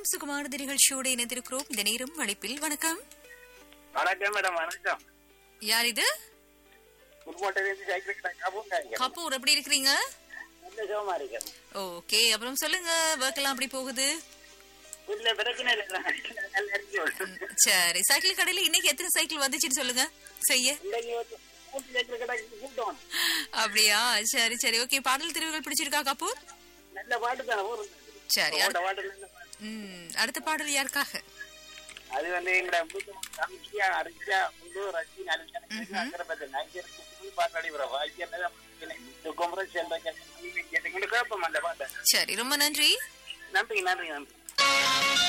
சுகுமாரதி நிகழ்ச்சியோடு இணைந்திருக்கிறோம் இந்த நேரம் அழைப்பில் வணக்கம் வணக்கம் மேடம் வணக்கம் யார் இது புதுக்கோட்டையிலிருந்து சைக்கிள் கடை கபூர்காங்க கபூர் எப்படி இருக்கிறீங்க நல்ல சுகமா இருக்கேன் ஓகே அப்புறம் சொல்லுங்க ஒர்க் எல்லாம் எப்படி போகுது இல்ல பிரச்சனை இல்லை நல்லா இருக்கு சரி சைக்கிள் கடையில இன்னைக்கு எத்தனை சைக்கிள் வந்துச்சுன்னு சொல்லுங்க செய்ய இன்னைக்கு வந்து மூணு சைக்கிள் கடைக்கு கூட்டம் அப்படியா சரி சரி ஓகே பாடல் திருவுகள் பிடிச்சிருக்கா கபூர் நல்ல பாட்டு தானே ஊரும் சரி உங்களோட பாட்டு நல்ல பாட்டு. ம் அடுத்த பாடல் யாருக்காக அது வந்து எங்கட அமிஷியா அரிசியா முண்டு ரசி அலிசா அக்கறப்பட்ட நைஜர் பாட்டு அடிபுறம் வாய்க்கு என்ன குமரன் செல்வ கேட்டுக்கிட்டு கேட்போம் அந்த பாட்டை சரி ரொம்ப நன்றி நன்றி நன்றி நன்றி